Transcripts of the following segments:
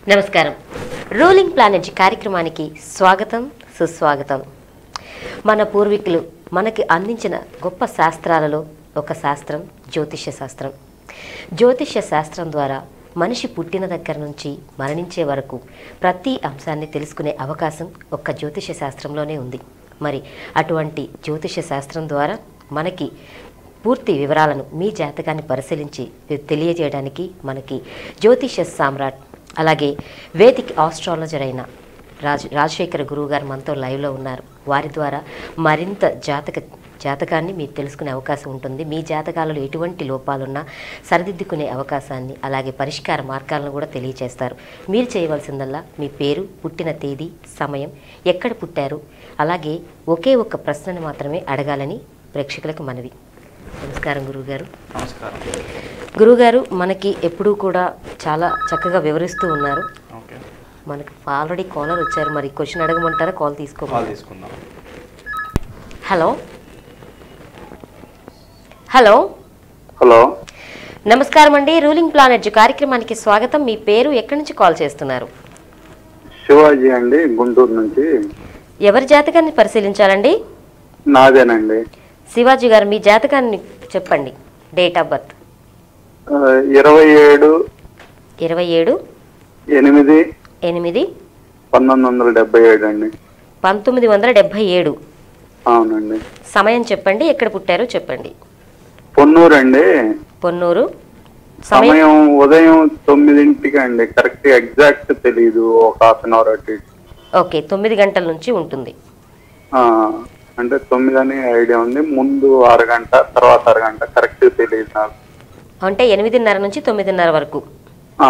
నమస్కారం ruling planet కార్యక్రమానికి స్వాగతం సుస్వాగతం మన పూర్వీకులు మనకి అందించిన గొప్ప శాస్త్రాలలో ఒక శాస్త్రం జ్యోతిష్య శాస్త్రం జ్యోతిష్య శాస్త్రం ద్వారా మనిషి పుట్టిన దగ్గర నుంచి మరణించే వరకు ప్రతి అంశాన్ని తెలుసుకునే అవకాశం ఒక్క జ్యోతిష్య శాస్త్రంలోనే ఉంది మరి అటువంటి జ్యోతిష్య శాస్త్రం ద్వారా మనకి పూర్తి వివరాలను మీ జాతకాన్ని పరిశీలించి తెలియజేయడానికి మనకి జ్యోతిష్య సామ్రాట్ అలాగే వేదిక్ ఆస్ట్రాలజర్ అయిన రాజ్ రాజశేఖర గురువు గారు మనతో లైవ్లో ఉన్నారు వారి ద్వారా మరింత జాతక జాతకాన్ని మీరు తెలుసుకునే అవకాశం ఉంటుంది మీ జాతకాలలో ఎటువంటి లోపాలున్నా సరిదిద్దుకునే అవకాశాన్ని అలాగే పరిష్కార మార్గాలను కూడా తెలియజేస్తారు మీరు చేయవలసిందల్లా మీ పేరు పుట్టిన తేదీ సమయం ఎక్కడ పుట్టారు అలాగే ఒకే ఒక్క ప్రశ్నను మాత్రమే అడగాలని ప్రేక్షకులకు మనవి నమస్కారం గురువుగారు నమస్కారం గురువుగారు మనకి ఎప్పుడూ కూడా చాలా చక్కగా వివరిస్తూ ఉన్నారు ఓకే మనకు ఆల్రెడీ కాలర్ వచ్చారు మరి క్వశ్చన్ అడగమంటారా కాల్ కాల్ తీసుకోవాలి తీసుకుందాం హలో హలో హలో నమస్కారం అండి రూలింగ్ ప్లానెట్ కార్యక్రమానికి స్వాగతం మీ పేరు ఎక్కడి నుంచి కాల్ చేస్తున్నారు శివాజీ అండి గుంటూరు నుంచి ఎవరి జాతకాన్ని పరిశీలించాలండి నాదేనండి శివాజీ గారు మీ జాతకాన్ని చెప్పండి డేట్ ఆఫ్ బర్త్ ఆ, ఇరవై ఏడు ఇరవై ఏడు ఎనిమిది ఎనిమిది పంతొమ్మిది వందల డెబ్బై ఏడు అండి పంతొమ్మిది వందల డెబ్భై ఏడు అవునండి సమయం చెప్పండి ఎక్కడ పుట్టారో చెప్పండి పొన్నూరు అండి పొన్నూరు సమయం సమయం ఉదయం తొమ్మిదింటికి అండి కరెక్ట్ ఎగ్జాక్ట్ తెలియదు ఒక హాఫ్ అన్ అవర్ అటు ఇటు. ఓకే తొమ్మిది గంటల నుంచి ఉంటుంది ఆ, అంటే తొమ్మిది అని ఐడియా ఉంది ముందు అరగంట తర్వాత అరగంట కరెక్ట్ తెలియదు నాకు అంటే ఎనిమిదిన్నర నుంచి తొమ్మిదిన్నర వరకు ఆ,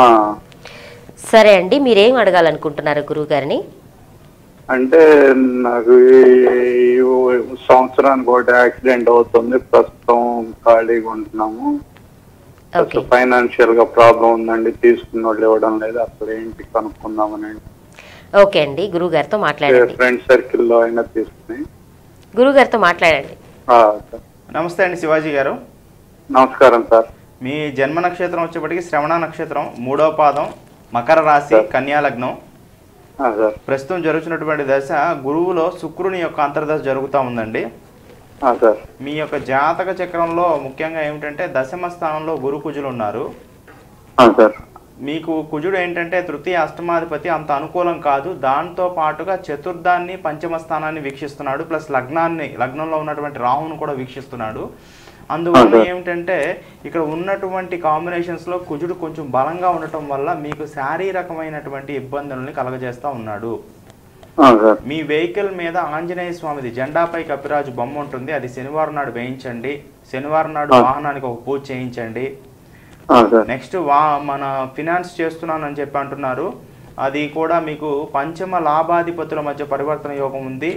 సరే అండి మీరేం అడగాలనుకుంటున్నారు గురువు గారిని అంటే నాకు ఈ సంవత్సరానికి ఒకటి యాక్సిడెంట్ అవుతుంది ప్రస్తుతం ఖాళీగా ఉంటున్నాము ఓకే ఫైనాన్షియల్ గా ప్రాబ్లం ఉందండి తీసుకున్న వాళ్ళు ఇవ్వడం లేదు అసలు ఏంటి కనుక్కుందామని ఓకే అండి గురువు గారితో మాట్లాడండి ఫ్రెండ్ సర్కిల్ లో అయినా తీసుకుని గురువు గారితో మాట్లాడండి ఆ, సార్. నమస్తే అండి శివాజీ గారు నమస్కారం సార్ మీ జన్మ నక్షత్రం వచ్చేప్పటికి శ్రవణ నక్షత్రం మూడో పాదం మకర రాశి కన్యా లగ్నం ఆ, సార్ ప్రస్తుతం జరుగుతున్నటువంటి దశ గురువులో శుక్రుని యొక్క అంతర్దశ జరుగుతూ ఉందండి ఆ, సార్ మీ యొక్క జాతక చక్రంలో ముఖ్యంగా ఏమిటంటే దశమ స్థానంలో గురు కుజులు ఉన్నారు ఆ, సార్ మీకు కుజుడు ఏంటంటే తృతీయ అష్టమాధిపతి అంత అనుకూలం కాదు దాంతో పాటుగా చతుర్థాన్ని పంచమ స్థానాన్ని వీక్షిస్తున్నాడు ప్లస్ లగ్నాన్ని లగ్నంలో ఉన్నటువంటి రాహును కూడా వీక్షిస్తున్నాడు అందువల్ల Okay. ఏమిటంటే ఇక్కడ ఉన్నటువంటి కాంబినేషన్స్ లో కుజుడు కొంచెం బలంగా ఉండటం వల్ల మీకు శారీరకమైనటువంటి ఇబ్బందుల్ని కలగజేస్తా ఉన్నాడు ఆ, సార్ మీ వెహికల్ మీద ఆంజనేయ స్వామిది జెండాపై కపిరాజు బొమ్మ ఉంటుంది అది శనివారం నాడు వేయించండి శనివారం నాడు Ah. వాహనానికి ఒక పూజ చేయించండి ఆ, సార్ నెక్స్ట్ వా మన ఫినాన్స్ చేస్తున్నానని చెప్పి అంటున్నారు అది కూడా మీకు పంచమ లాభాధిపతుల మధ్య పరివర్తన యోగం ఉంది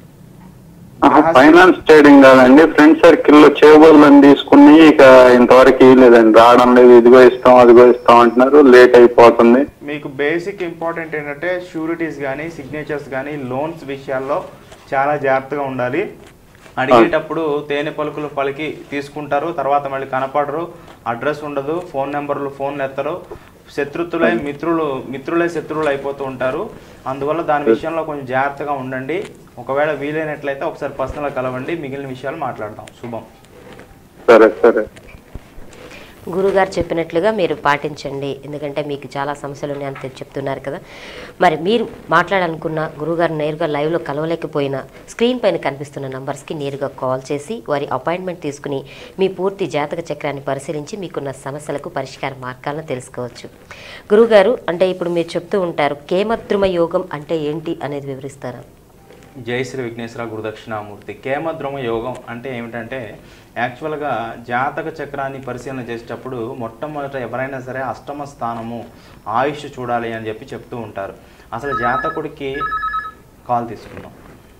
ఫైనాన్స్ ట్రేడింగ్ కాదండి ఫ్రెండ్ సర్కిల్ లో చేయబోదని తీసుకుని ఇక ఇంతవరకు ఇవ్వలేదండి రావడం లేదు ఇదిగో ఇస్తాం అదిగో ఇస్తాం అంటున్నారు లేట్ అయిపోతుంది మీకు బేసిక్ ఇంపార్టెంట్ ఏంటంటే షూరిటీస్ కానీ సిగ్నేచర్స్ కానీ లోన్స్ విషయాల్లో చాలా జాగ్రత్తగా ఉండాలి అడిగేటప్పుడు తేనె పలుకులు పలికి తీసుకుంటారు తర్వాత మళ్ళీ కనపడరు అడ్రస్ ఉండదు ఫోన్ నెంబర్లు ఫోన్లు ఎత్తరు శత్రుత్తులై మిత్రులు మిత్రులే శత్రువులు అయిపోతూ ఉంటారు అందువల్ల దాని విషయంలో కొంచెం జాగ్రత్తగా ఉండండి ఒకవేళ వీలైనట్లయితే ఒకసారి పర్సనల్గా కలవండి మిగిలిన విషయాలు మాట్లాడదాం శుభం సరే సరే గురుగారు చెప్పినట్లుగా మీరు పాటించండి ఎందుకంటే మీకు చాలా సమస్యలు ఉన్నాయని తె- చెప్తున్నారు కదా మరి మీరు మాట్లాడాలనుకున్న గురుగారు నేరుగా లైవ్లో కలవలేకపోయినా స్క్రీన్ పైన కనిపిస్తున్న నంబర్స్కి నేరుగా కాల్ చేసి వారి అపాయింట్మెంట్ తీసుకుని మీ పూర్తి జాతక చక్రాన్ని పరిశీలించి మీకున్న సమస్యలకు పరిష్కార మార్గాలను తెలుసుకోవచ్చు గురుగారు అంటే ఇప్పుడు మీరు చెప్తూ ఉంటారు కేమద్రుమ యోగం అంటే ఏంటి అనేది వివరిస్తారా జై శ్రీ విఘ్నేశ్వర గురుదక్షిణామూర్తి కేమద్రుమ యోగం అంటే ఏమిటంటే యాక్చువల్గా జాతక చక్రాన్ని పరిశీలన చేసేటప్పుడు మొట్టమొదట ఎవరైనా సరే అష్టమ స్థానము ఆయుష్ చూడాలి అని చెప్పి చెప్తూ ఉంటారు అసలు జాతకుడికి కాల్ తీసుకుందాం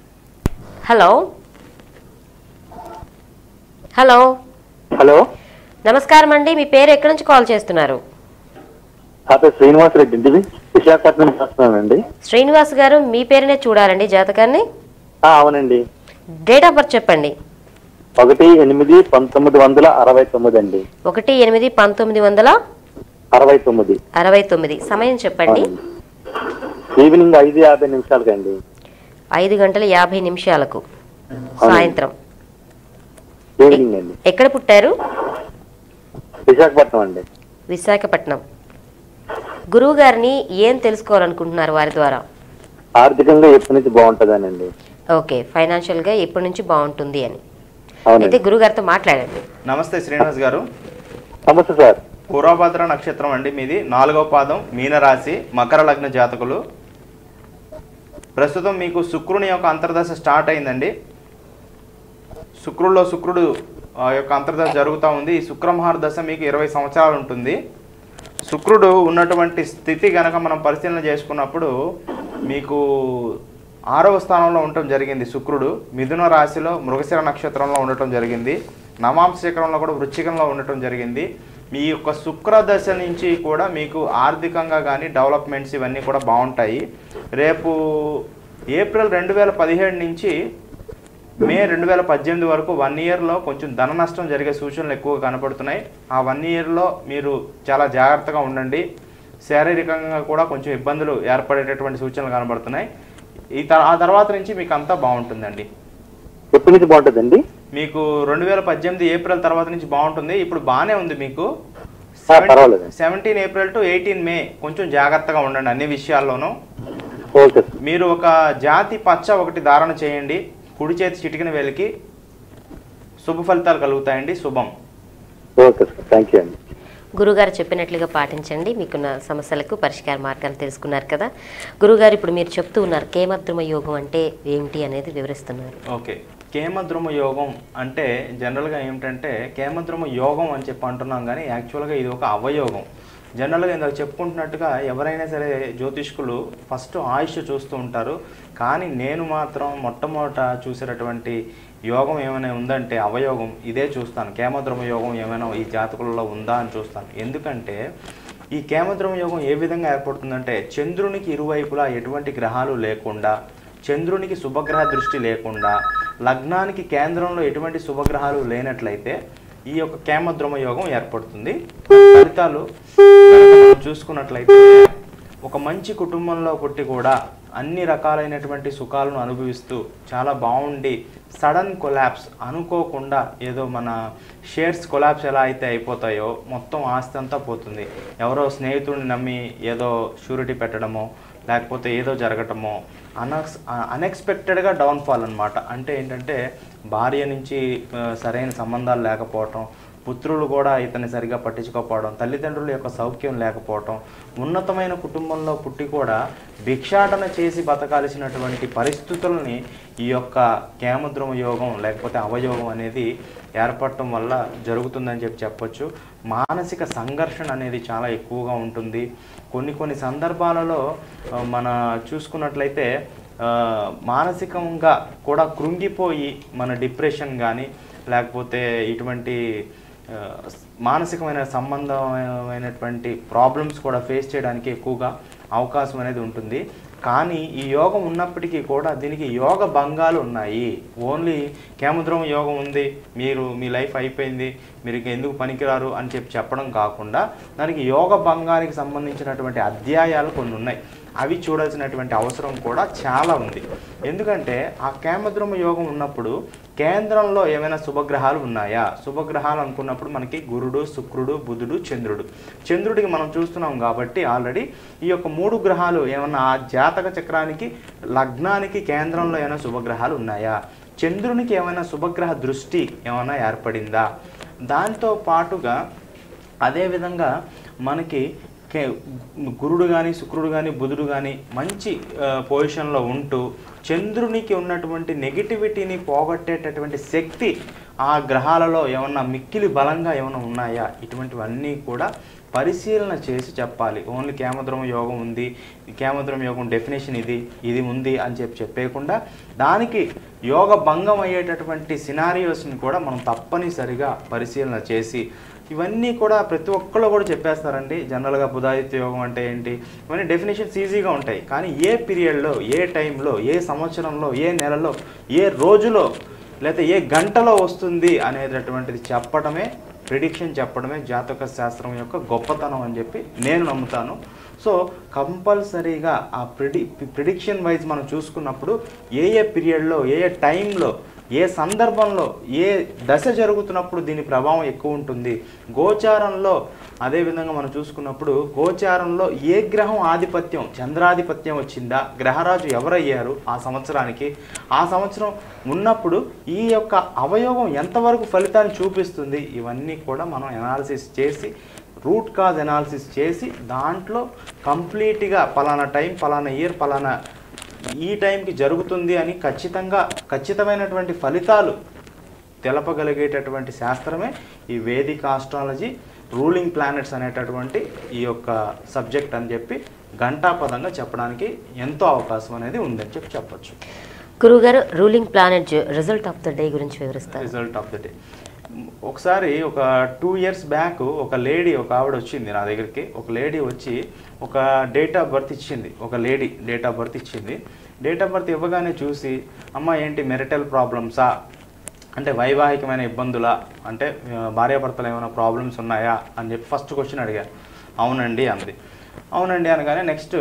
హలో హలో హలో నమస్కారం అండి మీ పేరు ఎక్కడి నుంచి కాల్ చేస్తున్నారు నా పేరు శ్రీనివాస్ రెడ్డి ఇంటిది విశాఖపట్నం నుంచి వస్తున్నానండి శ్రీనివాస్ గారు మీ పేరునే చూడాలండి జాతకాన్ని ఆ, అవునండి డేట్ ఆఫ్ బర్త్ చెప్పండి ఒకటి ఎనిమిది పంతొమ్మిది వందల అరవై తొమ్మిది అండి ఒకటి ఎనిమిది పంతొమ్మిది వందల అరవై తొమ్మిది అరవై తొమ్మిది సమయం చెప్పండి అవునండి. ఈవినింగ్ ఐదు యాభై నిమిషాలకండి ఐదు గంటల యాభై నిమిషాలకు సాయంత్రం ఈవినింగ్ అండి ఎక్కడ పుట్టారు విశాఖపట్నం అండి విశాఖపట్నం గురువు గారిని ఏం తెలుసుకోవాలనుకుంటున్నారు వారి ద్వారా ఆర్థికంగా ఎప్పటి నుంచి బాగుంటుందనండి ఓకే ఫైనాన్షియల్గా ఎప్పటి నుంచి బాగుంటుంది అని అయితే అవునండి గురుగారితో మాట్లాడండి నమస్తే శ్రీనివాస్ గారు నమస్తే సార్ పూర్వభద్ర నక్షత్రం అండి మీది నాలుగవ పాదం మీనరాశి మకర లగ్న జాతకులు ప్రస్తుతం మీకు శుక్రుని యొక్క అంతర్దశ స్టార్ట్ అయిందండి శుక్రుల్లో శుక్రుడు ఆ, యొక్క అంతర్దశ జరుగుతూ ఉంది ఈ శుక్రమహార దశ మీకు ఇరవై సంవత్సరాలు ఉంటుంది శుక్రుడు ఉన్నటువంటి స్థితి గనక మనం పరిశీలన చేసుకున్నప్పుడు మీకు ఆరవ స్థానంలో ఉండటం జరిగింది శుక్రుడు మిథున రాశిలో మృగశిర నక్షత్రంలో ఉండటం జరిగింది నవాంశ శిఖరంలో కూడా వృశ్చికంలో ఉండటం జరిగింది మీ యొక్క శుక్ర దశ నుంచి కూడా మీకు ఆర్థికంగా కానీ డెవలప్మెంట్స్ ఇవన్నీ కూడా బాగుంటాయి రేపు ఏప్రిల్ రెండు వేల పదిహేడు నుంచి మే రెండు వేల పద్దెనిమిది వరకు వన్ ఇయర్లో కొంచెం ధన నష్టం జరిగే సూచనలు ఎక్కువగా కనపడుతున్నాయి ఆ వన్ ఇయర్లో మీరు చాలా జాగ్రత్తగా ఉండండి శారీరకంగా కూడా కొంచెం ఇబ్బందులు ఏర్పడేటటువంటి సూచనలు కనబడుతున్నాయి ఈ త- ఆ తర్వాత నుంచి మీకు అంతా బాగుంటుందండి ఎప్పటి నుంచి బాగుంటుందండి మీకు రెండు వేల పద్దెనిమిది ఏప్రిల్ తర్వాత నుంచి బాగుంటుంది ఇప్పుడు బాగానే ఉంది మీకు ఆ, పర్వాలేదు. Seventeen April to eighteen May కొంచెం జాగ్రత్తగా ఉండండి అన్ని విషయాల్లోనూ ఓకే సార్ మీరు ఒక జాతి పచ్చ ఒకటి ధారణ చేయండి కుడి చేతి చిటికిన వేలికి శుభ ఫలితాలు కలుగుతాయండి శుభం ఓకే సార్ థ్యాంక్ యూ అండి గురుగారు చెప్పినట్లుగా పాటించండి మీకున్న సమస్యలకు పరిష్కార మార్గాలు తెలుసుకున్నారు కదా గురుగారు ఇప్పుడు మీరు చెప్తూ ఉన్నారు కేమద్రుమ యోగం అంటే ఏమిటి అనేది వివరిస్తున్నారు ఓకే కేమద్రుమ యోగం అంటే జనరల్గా ఏమిటంటే కేమద్రుమ యోగం అని చెప్పి అంటున్నాం కానీ యాక్చువల్గా ఇది ఒక అవయోగం జనరల్గా ఇందాక చెప్పుకుంటున్నట్టుగా ఎవరైనా సరే జ్యోతిష్కులు ఫస్ట్ ఆయుష్ చూస్తూ ఉంటారు కానీ నేను మాత్రం మొట్టమొదట చూసేటటువంటి యోగం ఏమైనా ఉందంటే అవయోగం ఇదే చూస్తాను కేమద్రుమ యోగం ఏమైనా ఈ జాతకులలో ఉందా అని చూస్తాను ఎందుకంటే ఈ కేమద్రమ యోగం ఏ విధంగా ఏర్పడుతుందంటే చంద్రునికి ఇరువైపులా ఎటువంటి గ్రహాలు లేకుండా చంద్రునికి శుభగ్రహ దృష్టి లేకుండా లగ్నానికి కేంద్రంలో ఎటువంటి శుభగ్రహాలు లేనట్లయితే ఈ యొక్క కేమద్రమ యోగం ఏర్పడుతుంది ఫలితాలు కనుక మనం చూసుకున్నట్లయితే ఒక మంచి కుటుంబంలో పుట్టి కూడా అన్ని రకాలైనటువంటి సుఖాలను అనుభవిస్తూ చాలా బాగుండి సడన్ కొలాప్స్ అనుకోకుండా ఏదో మన షేర్స్ కొలాప్స్ ఎలా అయితే అయిపోతాయో మొత్తం ఆస్తి అంతా పోతుంది ఎవరో స్నేహితుడిని నమ్మి ఏదో షూరిటీ పెట్టడమో లేకపోతే ఏదో జరగటమో అనక్స్ అన్ఎక్స్పెక్టెడ్గా డౌన్ఫాల్ అనమాట అంటే ఏంటంటే భార్య నుంచి ఆ, సరైన సంబంధాలు లేకపోవటం పుత్రులు కూడా ఇతన్ని సరిగా పట్టించుకోకపోవడం తల్లిదండ్రుల యొక్క సౌఖ్యం లేకపోవటం ఉన్నతమైన కుటుంబంలో పుట్టి కూడా భిక్షాటన చేసి బతకాల్సినటువంటి పరిస్థితుల్ని ఈ యొక్క కేమద్రుమ యోగం లేకపోతే అవయోగం అనేది ఏర్పడటం వల్ల జరుగుతుందని చెప్పి చెప్పొచ్చు మానసిక సంఘర్షణ అనేది చాలా ఎక్కువగా ఉంటుంది కొన్ని కొన్ని సందర్భాలలో ఆ, మన చూసుకున్నట్లయితే ఆ, మానసికంగా కూడా కృంగిపోయి మన డిప్రెషన్ కానీ లేకపోతే ఇటువంటి ఆ, మానసికమైన సంబంధమైనటువంటి ప్రాబ్లమ్స్ కూడా ఫేస్ చేయడానికి ఎక్కువగా అవకాశం అనేది ఉంటుంది కానీ ఈ యోగం ఉన్నప్పటికీ కూడా దీనికి యోగ భంగాలు ఉన్నాయి ఓన్లీ కేముద్రం యోగం ఉంది మీరు మీ లైఫ్ అయిపోయింది మీరు ఇక ఎందుకు పనికిరారు అని చెప్పి చెప్పడం కాకుండా దానికి యోగ భంగానికి సంబంధించినటువంటి అధ్యాయాలు కొన్ని ఉన్నాయి అవి చూడాల్సినటువంటి అవసరం కూడా చాలా ఉంది ఎందుకంటే ఆ కేమద్రమ యోగం ఉన్నప్పుడు కేంద్రంలో ఏమైనా శుభగ్రహాలు ఉన్నాయా శుభగ్రహాలు అనుకున్నప్పుడు మనకి గురుడు శుక్రుడు బుధుడు చంద్రుడు చంద్రుడికి మనం చూస్తున్నాం కాబట్టి ఆల్రెడీ ఈ యొక్క మూడు గ్రహాలు ఏమన్నా ఆ జాతక చక్రానికి లగ్నానికి కేంద్రంలో ఏమైనా శుభగ్రహాలు ఉన్నాయా చంద్రునికి ఏమైనా శుభగ్రహ దృష్టి ఏమైనా ఏర్పడిందా దాంతో పాటుగా అదేవిధంగా మనకి కే గురుడు కానీ శుక్రుడు కానీ బుధుడు కానీ మంచి ఆ, పొజిషన్లో ఉంటూ చంద్రునికి ఉన్నటువంటి నెగిటివిటీని పోగొట్టేటటువంటి శక్తి ఆ గ్రహాలలో ఏమన్నా మిక్కిలి బలంగా ఏమైనా ఉన్నాయా ఇటువంటివన్నీ కూడా పరిశీలన చేసి చెప్పాలి ఓన్లీ కేమద్రమ యోగం ఉంది ఈ కేమద్రమ యోగం డెఫినేషన్ ఇది ఇది ఉంది అని చెప్పి చెప్పేయకుండా దానికి యోగ భంగం అయ్యేటటువంటి సినారియోస్ని కూడా మనం తప్పనిసరిగా పరిశీలన చేసి ఇవన్నీ కూడా ప్రతి ఒక్కళ్ళు కూడా చెప్పేస్తారండి జనరల్గా బుధాదిత్య యోగం అంటే ఏంటి ఇవన్నీ డెఫినేషన్స్ ఈజీగా ఉంటాయి కానీ ఏ పీరియడ్లో ఏ టైంలో ఏ సంవత్సరంలో ఏ నెలలో ఏ రోజులో లేకపోతే ఏ గంటలో వస్తుంది అనేటటువంటిది చెప్పడమే ప్రిడిక్షన్ చెప్పడమే జాతక శాస్త్రం యొక్క గొప్పతనం అని చెప్పి నేను నమ్ముతాను సో కంపల్సరీగా ఆ ప్రిడి ప్రిడిక్షన్ వైజ్ మనం చూసుకున్నప్పుడు ఏ ఏ పీరియడ్లో ఏ ఏ టైంలో ఏ సందర్భంలో ఏ దశ జరుగుతున్నప్పుడు దీని ప్రభావం ఎక్కువ ఉంటుంది గోచారంలో అదేవిధంగా మనం చూసుకున్నప్పుడు గోచారంలో ఏ గ్రహం ఆధిపత్యం చంద్రాధిపత్యం వచ్చిందా గ్రహరాజు ఎవరయ్యారు ఆ సంవత్సరానికి ఆ సంవత్సరం ఉన్నప్పుడు ఈ యొక్క అవయోగం ఎంతవరకు ఫలితాన్ని చూపిస్తుంది ఇవన్నీ కూడా మనం ఎనాలిసిస్ చేసి రూట్ కాజ్ ఎనాలిసిస్ చేసి దాంట్లో కంప్లీట్గా పలానా టైం పలానా ఇయర్ పలానా ఈ టైంకి జరుగుతుంది అని ఖచ్చితంగా ఖచ్చితమైనటువంటి ఫలితాలు తెలపగలిగేటటువంటి శాస్త్రమే ఈ వేదిక ఆస్ట్రాలజీ రూలింగ్ ప్లానెట్స్ అనేటటువంటి ఈ యొక్క సబ్జెక్ట్ అని చెప్పి ఘంటాపదంగా చెప్పడానికి ఎంతో అవకాశం అనేది ఉందని చెప్పి చెప్పొచ్చు గురుగారు ruling planet result of the day గురించి వివరిస్తారు రిజల్ట్ ఆఫ్ ద డే ఒకసారి ఒక టూ ఇయర్స్ బ్యాక్ ఒక లేడీ ఒక ఆవిడ వచ్చింది నా దగ్గరికి ఒక లేడీ వచ్చి ఒక డేట్ ఆఫ్ బర్త్ ఇచ్చింది ఒక లేడీ డేట్ ఆఫ్ బర్త్ ఇచ్చింది డేట్ ఆఫ్ బర్త్ ఇవ్వగానే చూసి అమ్మ ఏంటి మెరిటల్ ప్రాబ్లమ్సా అంటే వైవాహికమైన ఇబ్బందులా అంటే ఆ, భార్యాభర్తలు ఏమైనా ప్రాబ్లమ్స్ ఉన్నాయా అని చెప్పి ఫస్ట్ క్వశ్చన్ అడిగాను అవునండి అంది అవునండి అనగానే నెక్స్ట్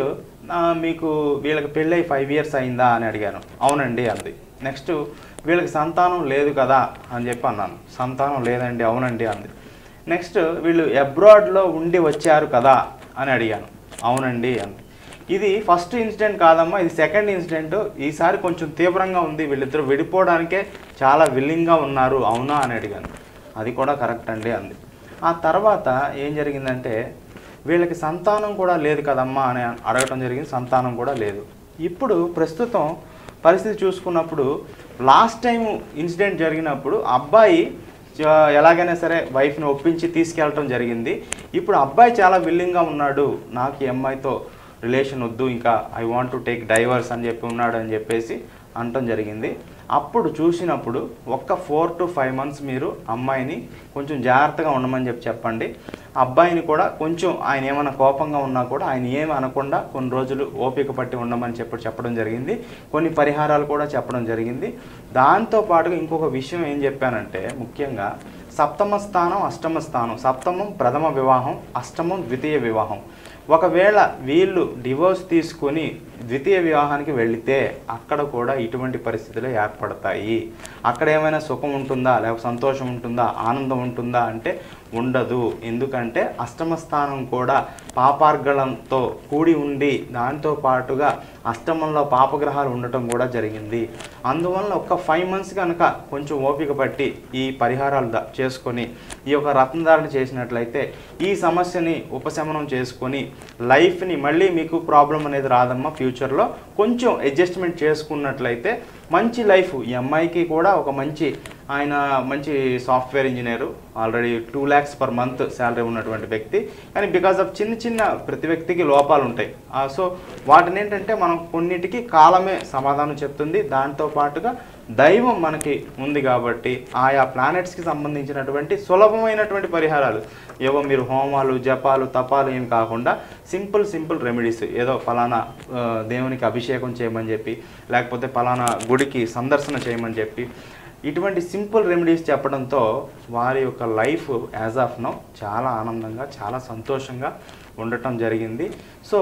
మీకు వీళ్ళకి పెళ్ళై ఫైవ్ ఇయర్స్ అయిందా అని అడిగాను అవునండి అంది నెక్స్ట్ వీళ్ళకి సంతానం లేదు కదా అని చెప్పి అన్నాను సంతానం లేదండి అవునండి అంది నెక్స్ట్ వీళ్ళు అబ్రాడ్లో ఉండి వచ్చారు కదా అని అడిగాను అవునండి అంది ఇది ఫస్ట్ ఇన్సిడెంట్ కాదమ్మా ఇది సెకండ్ ఇన్సిడెంట్ ఈసారి కొంచెం తీవ్రంగా ఉంది వీళ్ళిద్దరు విడిపోవడానికే చాలా విల్లింగ్గా ఉన్నారు అవునా అని అడిగాను అది కూడా కరెక్ట్ అండి అంది ఆ తర్వాత ఏం జరిగిందంటే వీళ్ళకి సంతానం కూడా లేదు కదమ్మా అని అడగటం జరిగింది సంతానం కూడా లేదు ఇప్పుడు ప్రస్తుతం పరిస్థితి చూసుకున్నప్పుడు లాస్ట్ టైం ఇన్సిడెంట్ జరిగినప్పుడు అబ్బాయి చ- ఎలాగైనా సరే వైఫ్ని ఒప్పించి తీసుకెళ్ళటం జరిగింది ఇప్పుడు అబ్బాయి చాలా విల్లింగ్గా ఉన్నాడు నాకు ఈ అమ్మాయితో రిలేషన్ వద్దు ఇంకా I want to take divorce అని చెప్పి ఉన్నాడు అని చెప్పేసి అనటం జరిగింది అప్పుడు చూసినప్పుడు ఒక్క ఫోర్ టు ఫైవ్ మంత్స్ మీరు అమ్మాయిని కొంచెం జాగ్రత్తగా ఉండమని చెప్పి చెప్పండి అబ్బాయిని కూడా కొంచెం ఆయన ఏమైనా కోపంగా ఉన్నా కూడా ఆయన ఏమి అనకుండా కొన్ని రోజులు ఓపిక పట్టి ఉండమని చెప్పి చెప్పడం జరిగింది కొన్ని పరిహారాలు కూడా చెప్పడం జరిగింది దాంతో పాటుగా ఇంకొక విషయం ఏం చెప్పానంటే ముఖ్యంగా సప్తమ స్థానం అష్టమ స్థానం సప్తమం ప్రథమ వివాహం అష్టమం ద్వితీయ వివాహం ఒకవేళ వీళ్ళు డివోర్స్ తీసుకొని ద్వితీయ వివాహానికి వెళితే అక్కడ కూడా ఇటువంటి పరిస్థితులు ఏర్పడతాయి అక్కడ ఏమైనా సుఖం ఉంటుందా లేకపోతే సంతోషం ఉంటుందా ఆనందం ఉంటుందా అంటే ఉండదు ఎందుకంటే అష్టమ స్థానం కూడా పాపార్గళంతో కూడి ఉండి దాంతో పాటుగా అష్టమంలో పాపగ్రహాలు ఉండటం కూడా జరిగింది అందువల్ల ఒక ఫైవ్ మంత్స్ కనుక కొంచెం ఓపిక పట్టి ఈ పరిహారాలు ద- చేసుకొని ఈ యొక్క రత్నధారణ చేసినట్లయితే ఈ సమస్యని ఉపశమనం చేసుకొని లైఫ్ని మళ్ళీ మీకు ప్రాబ్లం అనేది రాదమ్మా ఫ్యూచర్లో కొంచెం అడ్జస్ట్మెంట్ చేసుకున్నట్లయితే మంచి లైఫ్ ఈ అమ్మాయికి కూడా ఒక మంచి ఆయన మంచి software engineer already two lakhs per month salary ఉన్నటువంటి వ్యక్తి కానీ బికాస్ ఆఫ్ చిన్న చిన్న ప్రతి వ్యక్తికి లోపాలు ఉంటాయి ఆ, సో వాటిని ఏంటంటే మనం కొన్నిటికి కాలమే సమాధానం చెప్తుంది దాంతో పాటుగా దైవం మనకి ఉంది కాబట్టి ఆయా ప్లానెట్స్కి సంబంధించినటువంటి సులభమైనటువంటి పరిహారాలు ఏవో మీరు హోమాలు జపాలు తపాలు ఏం కాకుండా సింపుల్ సింపుల్ రెమెడీస్ ఏదో ఫలానా ఆ, దేవునికి అభిషేకం చేయమని చెప్పి లేకపోతే ఫలానా గుడికి సందర్శన చేయమని చెప్పి ఇటువంటి సింపుల్ రెమెడీస్ చెప్పడంతో వారి యొక్క లైఫ్ యాజ్ ఆఫ్ నౌ చాలా ఆనందంగా చాలా సంతోషంగా ఉండటం జరిగింది సో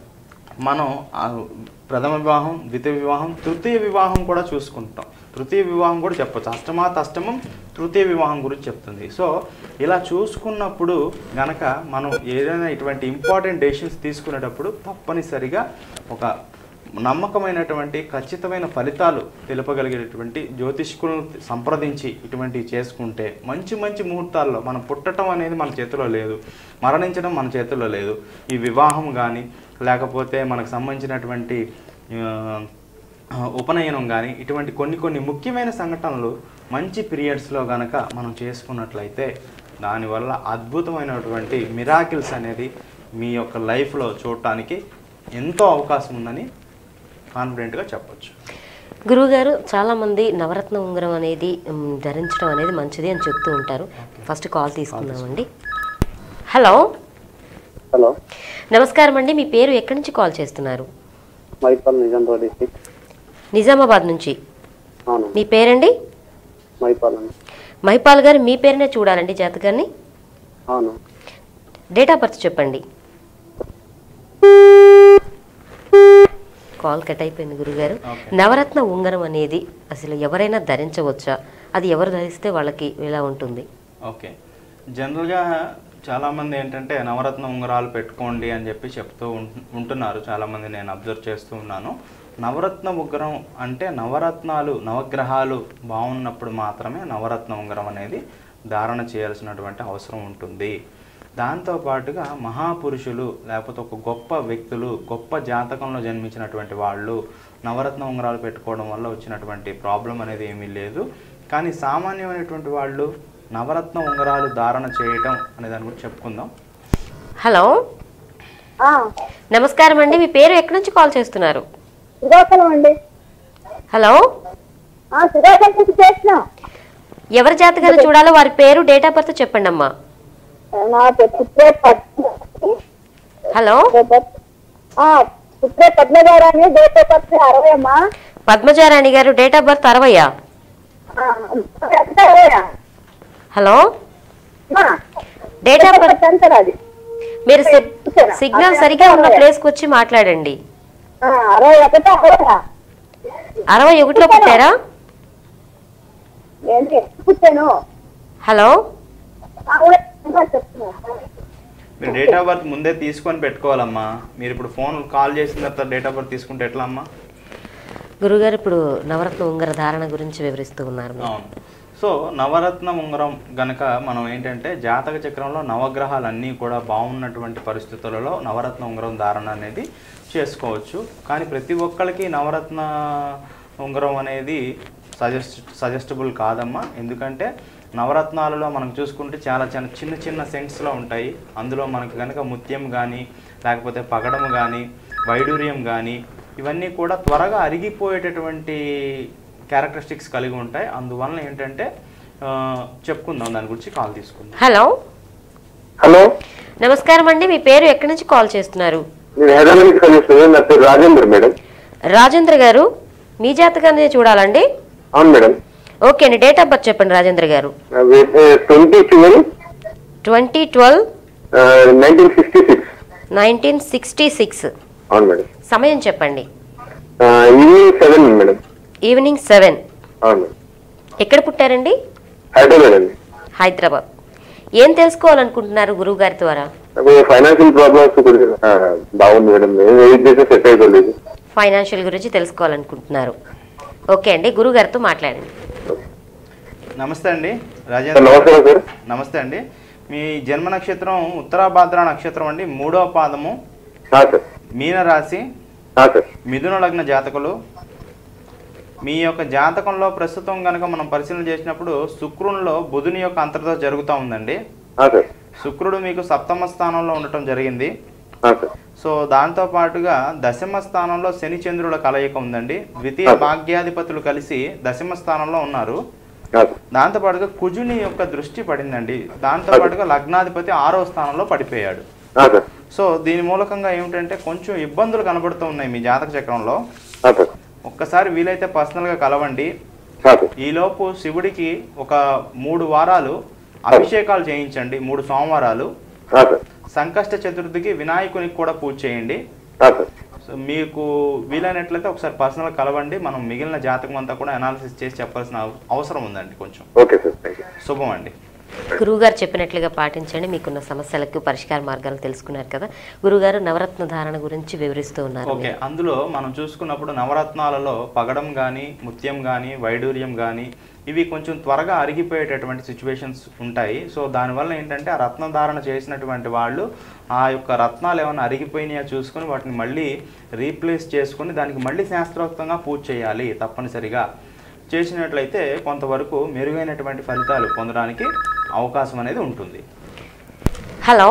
మనం ఆ ప్రథమ వివాహం ద్వితీయ వివాహం తృతీయ వివాహం కూడా చూసుకుంటాం తృతీయ వివాహం కూడా చెప్పొచ్చు అష్టమాత్ అష్టమం తృతీయ వివాహం గురించి చెప్తుంది సో ఇలా చూసుకున్నప్పుడు గనక మనం ఏదైనా ఇటువంటి ఇంపార్టెంట్ డెసిషన్స్ తీసుకునేటప్పుడు తప్పనిసరిగా ఒక నమ్మకమైనటువంటి ఖచ్చితమైన ఫలితాలు తెలుపగలిగేటటువంటి జ్యోతిష్కులను సంప్రదించి ఇటువంటివి చేసుకుంటే మంచి మంచి ముహూర్తాల్లో మనం పుట్టడం అనేది మన చేతిలో లేదు మరణించడం మన చేతిలో లేదు ఈ వివాహం కానీ లేకపోతే మనకు సంబంధించినటువంటి ఆ, ఉపనయనం కానీ ఇటువంటి కొన్ని కొన్ని ముఖ్యమైన సంఘటనలు మంచి పీరియడ్స్లో గనక మనం చేసుకున్నట్లయితే దానివల్ల అద్భుతమైనటువంటి మిరాకిల్స్ అనేది మీ యొక్క లైఫ్లో చూడటానికి ఎంతో అవకాశం ఉందని కాన్ఫిడెంట్గా చెప్పొచ్చు గురువుగారు చాలామంది నవరత్న ఉంగరం అనేది మ్, ధరించడం అనేది మంచిది అని చెప్తూ ఉంటారు ఫస్ట్ కాల్ తీసుకుందామండి హలో హలో నమస్కారం అండి మీ పేరు ఎక్కడి నుంచి కాల్ చేస్తున్నారు మైపాల్ నిజామాబాద్ డిస్టిక్ నిజామాబాద్ నుంచి అవును మీ పేరండి మైపాల్ అండి మహిపాల్ గారు మీ పేరునే చూడాలండి జాతకాన్ని అవును డేట్ ఆఫ్ బర్త్ చెప్పండి కాల్ కట్ అయిపోయింది గురుగారు Okay. నవరత్న ఉంగరం అనేది అసలు ఎవరైనా ధరించవచ్చా అది ఎవరు ధరిస్తే వాళ్ళకి ఎలా ఉంటుంది ఓకే జనరల్గా చాలామంది ఏంటంటే నవరత్న ఉంగరాలు పెట్టుకోండి అని చెప్పి చెప్తూ ఉంటు- ఉంటున్నారు చాలామంది నేను అబ్జర్వ్ చేస్తూ ఉన్నాను నవరత్న ఉంగరం అంటే నవరత్నాలు నవగ్రహాలు బాగున్నప్పుడు మాత్రమే నవరత్న ఉంగరం అనేది ధారణ చేయాల్సినటువంటి అవసరం ఉంటుంది దాంతో పాటుగా మహాపురుషులు లేకపోతే ఒక గొప్ప వ్యక్తులు గొప్ప జాతకంలో జన్మించినటువంటి వాళ్ళు నవరత్న ఉంగరాలు పెట్టుకోవడం వల్ల వచ్చినటువంటి ప్రాబ్లం అనేది ఏమీ లేదు కానీ సామాన్యమైనటువంటి వాళ్ళు నవరత్న ఉంగరాలు ధారణ చేయటం అనే దాని గురించి చెప్పుకుందాం హలో నమస్కారం అండి మీ పేరు ఎక్కడి నుంచి కాల్ చేస్తున్నారు శ్రీకాకుళం అండి హలో ఆ, శ్రీకాకుళం నుంచి చేస్తున్నాం ఎవరి జాతకాన్ని చూడాలో వారి పేరు డేట్ ఆఫ్ బర్త్ చెప్పండి అమ్మా నా పుత్రే పద్మ హలో ఆ, పుత్రే పద్మగారాన్ని దేశపత్రి అరవై అమ్మా పద్మజారాణి గారు డేట్ ఆఫ్ బర్త్ అరవయా ఆ, ఎంత అరవయా? హలో అమ్మా, డేట్ ఆఫ్ బర్త్ ఎంత అది మీరు సి- సిగ్నల్ సరిగా ఉన్న ప్లేస్కి వచ్చి మాట్లాడండి ఆ, అరవై ఒకటి అరవయా అరవై ఒకటిలో పుట్టారా ఏంటి పుట్టాను హలో ఆ, అవును, ఇంకా చెప్తున్నా మీరు డేట్ ఆఫ్ బర్త్ ముందే తీసుకొని పెట్టుకోవాలమ్మా మీరు ఇప్పుడు ఫోన్ కాల్ చేసిన తర్వాత డేట్ ఆఫ్ బర్త్ తీసుకుంటే ఎట్లా అమ్మా గురుగారు ఇప్పుడు నవరత్న ఉంగర ధారణ గురించి వివరిస్తూ ఉన్నారు మీరు. అవును సో నవరత్న ఉంగరం గనక మనం ఏంటంటే జాతక చక్రంలో నవగ్రహాలన్నీ కూడా బాగున్నటువంటి పరిస్థితులలో నవరత్న ఉంగరం ధారణ అనేది చేసుకోవచ్చు కానీ ప్రతి ఒక్కరికి నవరత్న ఉంగరం అనేది సజెస్ట్ సజెస్టబుల్ కాదమ్మా ఎందుకంటే నవరత్నాలలో మనం చూసుకుంటే చాలా చాలా చిన్న చిన్న సెంట్స్లో ఉంటాయి అందులో మనకు కనుక ముత్యం కానీ లేకపోతే పగడము కానీ వైడూర్యం కానీ ఇవన్నీ కూడా త్వరగా అరిగిపోయేటటువంటి క్యారెక్టరిస్టిక్స్ కలిగి ఉంటాయి అందువలన ఏంటంటే ఆ, చెప్పుకుందాం దాని గురించి కాల్ తీసుకుందాం హలో హలో నమస్కారం అండి మీ పేరు ఎక్కడి నుంచి కాల్ చేస్తున్నారు నేను హైదరాబాద్ నుంచి కాల్ చేస్తున్నాను నా పేరు రాజేంద్ర మేడం రాజేంద్ర గారు మీ జాతకాన్ని చూడాలండి అవును మేడం ఓకే అండి డేట్ ఆఫ్ బర్త్ చెప్పండి రాజేంద్ర గారు twenty twelve twenty twelve nineteen sixty six nineteen sixty six అవును మేడం సమయం చెప్పండి evening seven madam evening seven అవును మేడం ఎక్కడ పుట్టారండి హైదరాబాద్ అండి హైదరాబాద్ ఏం తెలుసుకోవాలనుకుంటున్నారు గురువు గారి ద్వారా నాకు ఫైనాన్షియల్ ప్రాబ్లమ్స్ కొద్దిగా ఆ, బాగుంది మేడం ఏది చేస్తే సెట్ అయిపోలేదు ఫైనాన్షియల్ గురించి తెలుసుకోవాలనుకుంటున్నారు ఓకే అండి గురువు గారితో మాట్లాడండి నమస్తే అండి సార్ రాజేంద్ర నమస్కారం సార్ నమస్తే అండి మీ జన్మ నక్షత్రం ఉత్తరాభాద్ర నక్షత్రం అండి మూడవ పాదము ఆ, సార్ మీన రాశి ఆ, సార్ మిథున లగ్న జాతకులు మీ యొక్క జాతకంలో ప్రస్తుతం కనుక మనం పరిశీలన చేసినప్పుడు శుక్రునిలో బుధుని యొక్క అంతర్దశ జరుగుతూ ఉందండి ఆ, సార్ శుక్రుడు మీకు సప్తమ స్థానంలో ఉండటం జరిగింది ఆ, సార్ సో దాంతో పాటుగా దశమ స్థానంలో శని చంద్రుల కలయిక ఉందండి ద్వితీయ భాగ్యాధిపతులు కలిసి దశమ స్థానంలో ఉన్నారు ఆ, సార్ దాంతో పాటుగా కుజుని యొక్క దృష్టి పడిందండి దాంతో పాటుగా లగ్నాధిపతి ఆరో స్థానంలో పడిపోయాడు ఆ, సార్ సో దీని మూలకంగా ఏమిటంటే కొంచెం ఇబ్బందులు కనబడుతూ ఉన్నాయి మీ జాతక చక్రంలో ఆ, సార్ ఒక్కసారి వీలైతే పర్సనల్గా కలవండి ఆ, సార్ ఈలోపు శివుడికి ఒక మూడు వారాలు అభిషేకాలు చేయించండి మూడు సోమవారాలు ఆ, సార్ సంకష్ట చతుర్థికి వినాయకునికి కూడా పూజ చేయండి ఆ, సార్ సో మీకు వీలైనట్లయితే ఒకసారి పర్సనల్ కలవండి మనం మిగిలిన జాతకం అంతా కూడా అనాలిసిస్ చేసి చెప్పాల్సిన అవ- అవసరం ఉందండి కొంచెం ఓకే సార్ థ్యాంక్ యూ శుభం అండి గురువుగారు చెప్పినట్లుగా పాటించండి మీకున్న సమస్యలకు పరిష్కార మార్గాలు తెలుసుకున్నారు కదా గురుగారు నవరత్న ధారణ గురించి వివరిస్తూ ఉన్నారు ఓకే అందులో మనం చూసుకున్నప్పుడు నవరత్నాలలో పగడం కానీ ముత్యం కానీ వైడూర్యం కానీ ఇవి కొంచెం త్వరగా అరిగిపోయేటటువంటి సిచ్యువేషన్స్ ఉంటాయి సో దానివల్ల ఏంటంటే ఆ రత్న ధారణ చేసినటువంటి వాళ్ళు ఆ యొక్క రత్నాలు ఏమైనా అరిగిపోయినాయో చూసుకొని వాటిని మళ్ళీ రీప్లేస్ చేసుకొని దానికి మళ్ళీ శాస్త్రోక్తంగా పూజ చేయాలి తప్పనిసరిగా చేసినట్లయితే కొంతవరకు మెరుగైనటువంటి ఫలితాలు పొందడానికి అవకాశం అనేది ఉంటుంది హలో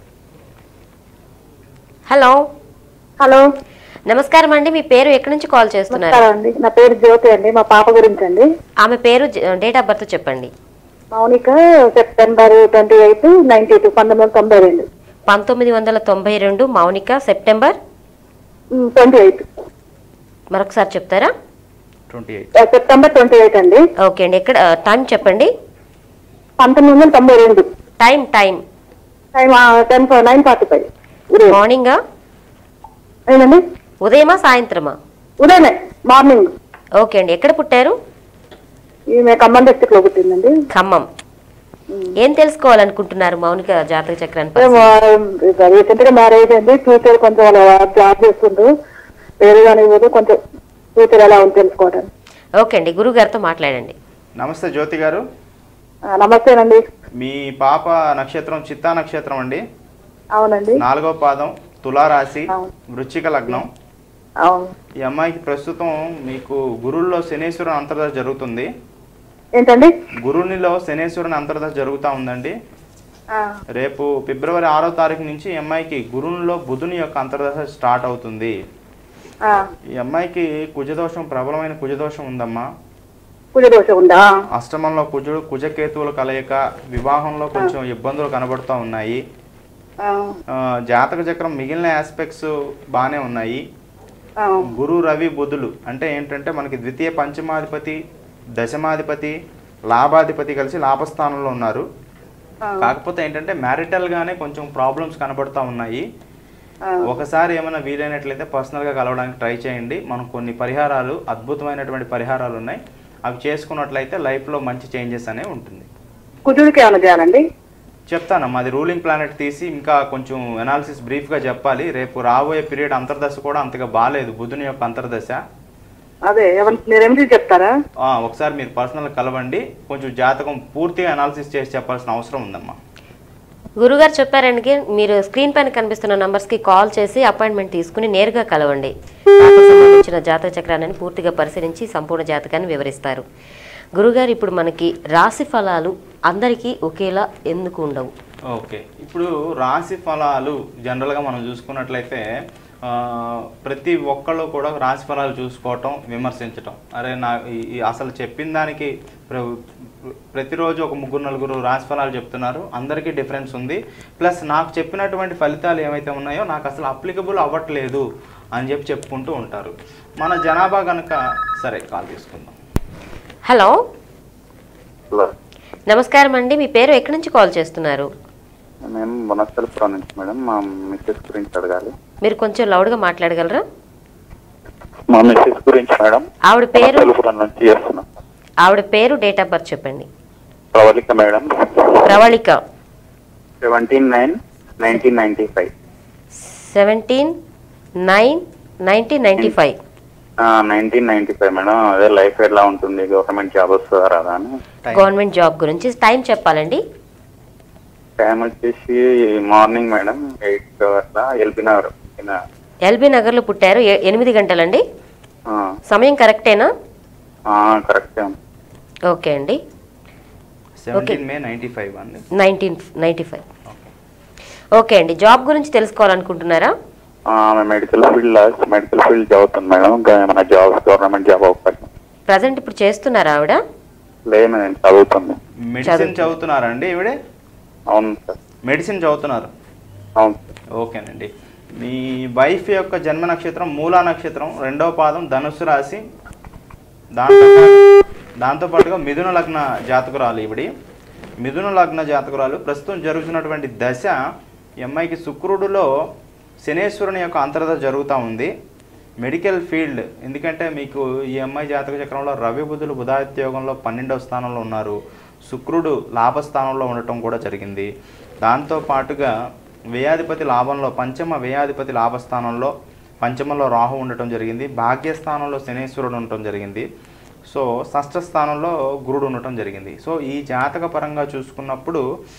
హలో హలో నమస్కారం అండి మీ పేరు ఎక్కడి నుంచి కాల్ చేస్తున్నారు నమస్కారం అండి నా పేరు జ్యోతి అండి మా పాప గురించి అండి ఆమె పేరు డేట్ ఆఫ్ బర్త్ చెప్పండి Mounika September twenty eight ninety two పంతొమ్మిది వందల తొంభై రెండు పంతొమ్మిది వందల తొంభై రెండు మౌనిక సెప్టెంబర్ ట్వంటీ ఎయిట్ మరొకసారి చెప్తారా twenty eight September twenty eight అండి ఓకే అండి ఎక్కడ టైం చెప్పండి పంతొమ్మిది వందల తొంభై రెండు time time time ten nine forty five ఉదయం మార్నింగా ఏంటండి ఉదయమా సాయంత్రమా ఉదయమే మార్నింగ్ ఓకే అండి ఎక్కడ పుట్టారు ఈమె ఖమ్మం డిస్టిక్ లో పుట్టిందండి ఖమ్మం ఏం తెలుసుకోవాలనుకుంటున్నారు మౌనిక జాతక చక్రాన్ని రీసెంట్ గా మ్యారేజ్ అయింది ఫ్యూచర్ కొంచెం వాళ్ళ జాబ్ చేస్తుండ్రు వేరే కానీ ఇవ్వదు కొంచెం ఫ్యూచర్ ఎలా ఉంది తెలుసుకోవడానికి ఓకే అండి గురువు గారితో మాట్లాడండి నమస్తే జ్యోతి గారు ఆ, నమస్తేనండి మీ పాప నక్షత్రం చిత్తా నక్షత్రం అండి అవునండి నాలుగో పాదం తులారాశి అవును. వృశ్చిక లగ్నం అవును ఈ అమ్మాయికి ప్రస్తుతం మీకు గురుల్లో శనేశ్వరుని అంతర్దశ జరుగుతుంది ఏంటండి గురునిలో శనేశ్వరుని అంతర్దశ జరుగుతూ ఉందండి ఆ, రేపు ఫిబ్రవరి ఆరో తారీఖు నుంచి ఈ అమ్మాయికి గురునిలో బుధుని యొక్క అంతర్దశ స్టార్ట్ అవుతుంది ఆ, ఈ అమ్మాయికి కుజదోషం ప్రబలమైన కుజదోషం ఉందమ్మా కుజ దోషం ఉందా అష్టమంలో కుజుడు కుజకేతువుల కలయిక వివాహంలో కొంచెం ఇబ్బందులు కనబడుతూ ఉన్నాయి ఆ, ఆ, జాతక చక్రం మిగిలిన ఆస్పెక్ట్స్ బాగానే ఉన్నాయి ఆ, గురు రవి బుధులు అంటే ఏంటంటే మనకి ద్వితీయ పంచమాధిపతి దశమాధిపతి లాభాధిపతి కలిసి లాభస్థానంలో ఉన్నారు ఆ, కాకపోతే ఏంటంటే మ్యారిటల్ గానే కొంచెం ప్రాబ్లమ్స్ కనబడుతూ ఉన్నాయి ఆ, ఒకసారి ఏమైనా వీలైనట్లయితే పర్సనల్గా కలవడానికి ట్రై చేయండి మనం కొన్ని పరిహారాలు అద్భుతమైనటువంటి పరిహారాలు ఉన్నాయి అవి చేసుకున్నట్లయితే లైఫ్లో మంచి చేంజెస్ అనేవి ఉంటుంది కుజుడికి ఏమైనా చేయాలండి చెప్తానమ్మా అది రూలింగ్ ప్లానెట్ తీసి ఇంకా కొంచెం అనాలిసిస్ బ్రీఫ్గా చెప్పాలి రేపు రాబోయే పీరియడ్ అంతర్దశ కూడా అంతగా బాగాలేదు బుధుని యొక్క అంతర్దశ అదే ఎవరి మీరు రెమెడీ చెప్తారా ఆ, ఒకసారి మీరు పర్సనల్ కలవండి కొంచెం జాతకం పూర్తిగా అనాలిసిస్ చేసి చెప్పాల్సిన అవసరం ఉందమ్మా గురుగారు చెప్పారండి మీరు స్క్రీన్ పైన కనిపిస్తున్న నంబర్స్కి కాల్ చేసి అపాయింట్మెంట్ తీసుకుని నేరుగా కలవండి నాకు సంబంధించిన జాతక చక్రాన్ని పూర్తిగా పరిశీలించి సంపూర్ణ జాతకాన్ని వివరిస్తారు గురుగారు ఇప్పుడు మనకి రాశి ఫలాలు అందరికీ ఒకేలా ఎందుకు ఉండవు ఓకే ఇప్పుడు రాశి ఫలాలు జనరల్గా మనం చూసుకున్నట్లయితే ఆ, ప్రతి ఒక్కళ్ళు కూడా రాశి ఫలాలు చూసుకోవటం విమర్శించటం అరే నా ఈ- ఈ అసలు చెప్పిన దానికి ప్ర- ప్రతిరోజు ఒక ముగ్గురు నలుగురు రాశి ఫలాలు చెప్తున్నారు అందరికీ డిఫరెన్స్ ఉంది ప్లస్ నాకు చెప్పినటువంటి ఫలితాలు ఏవైతే ఉన్నాయో నాకు అసలు అప్లికబుల్ అవ్వట్లేదు అని చెప్పి చెప్పుకుంటూ ఉంటారు మన జనాభా కనుక సరే కాల్ తీసుకుందాం హలో హలో నమస్కారం అండి మీ పేరు ఎక్కడి నుంచి కాల్ చేస్తున్నారు మేము వనస్థలపురం నుంచి మేడం మా మిస్సెస్ గురించి అడగాలి మీరు కొంచెం లౌడ్గా మాట్లాడగలరా మా మిస్సెస్ గురించి మేడం ఆవిడ పేరు వనస్థలపురం నుంచి చేస్తున్నాం ఆవిడ పేరు డేట్ ఆఫ్ బర్త్ చెప్పండి Pravallika madam Pravallika seventeen nine nineteen ninety five seventeen nine nineteen ninety five nineteen ninety five madam అదే లైఫ్ ఎలా ఉంటుంది గవర్నమెంట్ జాబ్ వస్తుందా రాదా అని Time. గవర్నమెంట్ జాబ్ గురించి టైం చెప్పాలండి టైం వచ్చేసి మార్నింగ్ మేడం ఎయిట్ అట్లా ఎల్బీ నగర్ ఈయన, ఎల్బీ నగర్లో పుట్టారు ఏ- ఎనిమిది గంటలండి ఆ, సమయం కరెక్టేనా ఆ, కరెక్టే ఓకే అండి సెవెంటీన్ మే నైంటీ ఫైవ్ అండి నైన్టీన్ నైంటీ ఫైవ్ ఓకే అండి జాబ్ గురించి తెలుసుకోవాలనుకుంటున్నారా ఆ, ఆమె మెడికల్ ఫీల్డ్ మెడికల్ ఫీల్డ్ చదువుతుంది మేడం ఇంకా ఏమైనా జాబ్స్ గవర్నమెంట్ జాబ్ అవకాశం ప్రజెంట్ ఇప్పుడు చేస్తున్నారా ఆవిడ లేదు మేడం చదువుతుంది మెడిసిన్ చదువుతుంది. చదువుతున్నారండి ఇవిడే అవును సార్ మెడిసిన్ చదువుతున్నారు అవును సార్ ఓకేనండి మీ వైఫ్ యొక్క జన్మ నక్షత్రం మూలా నక్షత్రం రెండవ పాదం ధనుస్సు రాశి దాంతో దాంతో పాటుగా మిథున లగ్న జాతకురాలు ఇవిడి మిథున లగ్న జాతకురాలు ప్రస్తుతం జరుగుతున్నటువంటి దశ ఈ అమ్మాయికి శుక్రుడులో శనేశ్వరుని యొక్క అంతర్దశ జరుగుతూ ఉంది మెడికల్ ఫీల్డ్ ఎందుకంటే మీకు ఈ అమ్మాయి జాతక చక్రంలో రవి బుధులు బుధాదిత్య యోగంలో పన్నెండవ స్థానంలో ఉన్నారు శుక్రుడు లాభస్థానంలో ఉండటం కూడా జరిగింది దాంతో పాటుగా వ్యయాధిపతి లాభంలో పంచమ వ్యయాధిపతి లాభస్థానంలో పంచమంలో రాహు ఉండటం జరిగింది భాగ్యస్థానంలో శనేశ్వరుడు ఉండటం జరిగింది సో షష్ఠ స్థానంలో గురుడు ఉండటం జరిగింది సో ఈ జాతక పరంగా చూసుకున్నప్పుడు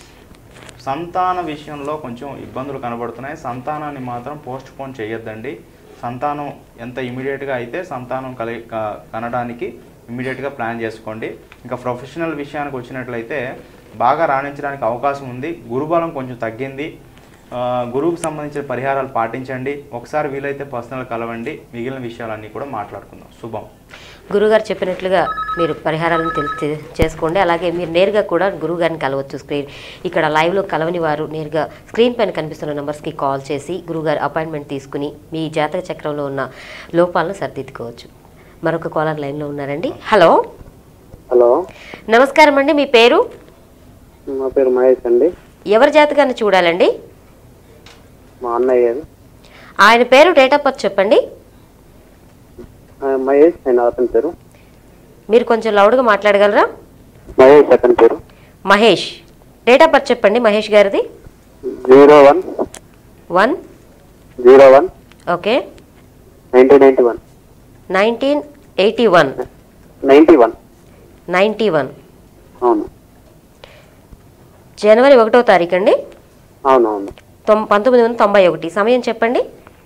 సంతాన విషయంలో కొంచెం ఇబ్బందులు కనబడుతున్నాయి సంతానాన్ని మాత్రం పోస్ట్ పోన్ చేయొద్దండి సంతానం ఎంత ఇమీడియట్గా అయితే సంతానం కలి క- కనడానికి ఇమీడియట్గా ప్లాన్ చేసుకోండి ఇంకా ప్రొఫెషనల్ విషయానికి వచ్చినట్లయితే బాగా రాణించడానికి అవకాశం ఉంది గురుబలం కొంచెం తగ్గింది ఆ, గురువుకు సంబంధించిన పరిహారాలు పాటించండి ఒకసారి వీలైతే పర్సనల్ కలవండి మిగిలిన విషయాలన్నీ కూడా మాట్లాడుకుందాం శుభం గురుగారు చెప్పినట్లుగా మీరు పరిహారాలను తెల్- చే- చేసుకోండి అలాగే మీరు నేరుగా కూడా గురువుగారిని కలవచ్చు స్క్రీన్ ఇక్కడ లైవ్లో కలవని వారు నేరుగా స్క్రీన్ పైన కనిపిస్తున్న నెంబర్స్కి కాల్ చేసి గురుగారు అపాయింట్మెంట్ తీసుకుని మీ జాతక చక్రంలో ఉన్న లోపాలను సరిదిద్దుకోవచ్చు మరొక కాలర్ లైన్లో ఉన్నారండి హలో హలో నమస్కారం అండి మీ పేరు మా పేరు మహేష్ అండి ఎవరి జాతకాన్ని చూడాలండి మా అన్నయ్య గారు ఆయన పేరు డేట్ ఆఫ్ బర్త్ చెప్పండి ఆ, మహేష్ ఆయన అతని పేరు మీరు కొంచెం లౌడ్గా మాట్లాడగలరా మహేష్ అతని పేరు మహేష్ డేట్ ఆఫ్ బర్త్ చెప్పండి మహేష్ గారిది zero one one zero one okay nineteen ninety one nineteen eighty one ninety one ninety one అవును జనవరి ఒకటో తారీఖు అండి అవును అవును తొం పంతొమ్మిది వందల తొంభై ఒకటి సమయం చెప్పండి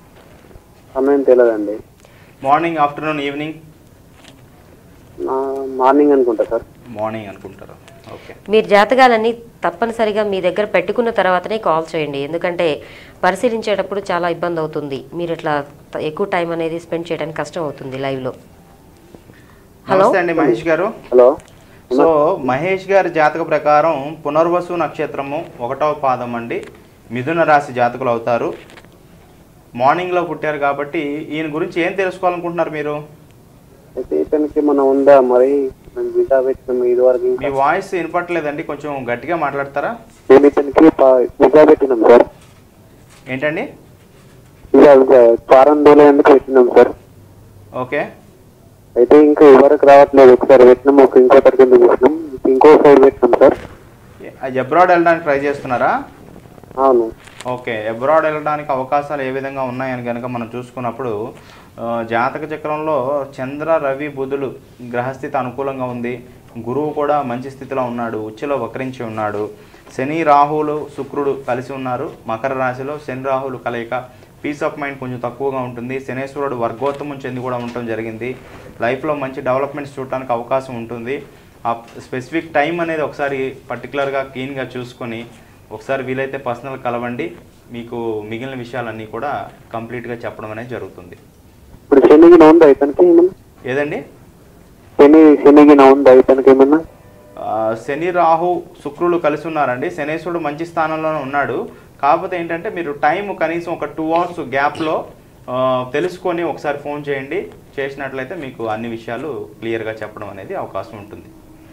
సమయం తెలియదండి మార్నింగ్ ఆఫ్టర్నూన్ ఈవినింగ్ నా మార్నింగ్ అనుకుంటా సార్ మార్నింగ్ అనుకుంటారు ఓకే మీరు జాతకాలన్నీ తప్పనిసరిగా మీ దగ్గర పెట్టుకున్న తర్వాతనే కాల్ చేయండి ఎందుకంటే పరిశీలించేటప్పుడు చాలా ఇబ్బంది అవుతుంది మీరు ఇట్లా త- ఎక్కువ టైం అనేది స్పెండ్ చేయడానికి కష్టం అవుతుంది లైవ్లో హలో నమస్తే అండి మహేష్ గారు హలో సో మహేష్ గారి జాతక ప్రకారం పునర్వసు నక్షత్రము ఒకటవ పాదం అండి మిథున రాశి జాతకులు అవుతారు మార్నింగ్లో పుట్టారు కాబట్టి ఈయన గురించి ఏం తెలుసుకోవాలనుకుంటున్నారు మీరు అయితే ఇతనికి మన ఉందా మరి మేము వీసా పెట్టినాము ఇది వరకు మీ ఇంకా వాయిస్ వినపట్లేదండి కొంచెం గట్టిగా మాట్లాడతారా మేము ఇతనికి ప- వీసా పెట్టినాం సార్ ఏంటండి వీసా వీసా వారం రోజులు ఎందుకు పెట్టినాం సార్ ఓకే అయితే ఇంకా ఎవరికి రావట్లేదు ఒకసారి పెట్టినాం ఒక ఇంకో తరగతి పెట్టినాం ఇంకో సైడ్ పెట్టినాం సార్ అబ్రాడ్ వెళ్ళడానికి ట్రై చేస్తున్నారా అవును ఓకే అబ్రాడ్ వెళ్ళడానికి అవకాశాలు ఏ విధంగా ఉన్నాయని కనుక మనం చూసుకున్నప్పుడు ఆ, జాతక చక్రంలో చంద్ర రవి బుధులు గ్రహస్థితి అనుకూలంగా ఉంది గురువు కూడా మంచి స్థితిలో ఉన్నాడు ఉచ్చులో వక్రించి ఉన్నాడు శని రాహువులు శుక్రుడు కలిసి ఉన్నారు మకర రాశిలో శని రాహువులు కలయిక పీస్ ఆఫ్ మైండ్ కొంచెం తక్కువగా ఉంటుంది శనేశ్వరుడు వర్గోత్తమం చెంది కూడా ఉండటం జరిగింది లైఫ్లో మంచి డెవలప్మెంట్స్ చూడటానికి అవకాశం ఉంటుంది ఆ స్పెసిఫిక్ టైం అనేది ఒకసారి పర్టికులర్గా క్లీన్గా చూసుకొని ఒకసారి వీలైతే పర్సనల్ కలవండి మీకు మిగిలిన విషయాలన్నీ కూడా కంప్లీట్గా చెప్పడం అనేది జరుగుతుంది ఇప్పుడు శనిగిన ఉందా ఇతనికి ఏమన్నా ఏదండి శని శనిగిన ఉందా ఇతనికి ఏమన్నా ఆ, శని రాహు శుక్రులు కలిసి ఉన్నారండి శనేశ్వరుడు మంచి స్థానంలోనే ఉన్నాడు కాకపోతే ఏంటంటే మీరు టైం కనీసం ఒక టూ అవర్స్ గ్యాప్లో తెలుసుకొని ఒకసారి ఫోన్ చేయండి చేసినట్లయితే మీకు అన్ని విషయాలు క్లియర్గా చెప్పడం అనేది అవకాశం ఉంటుంది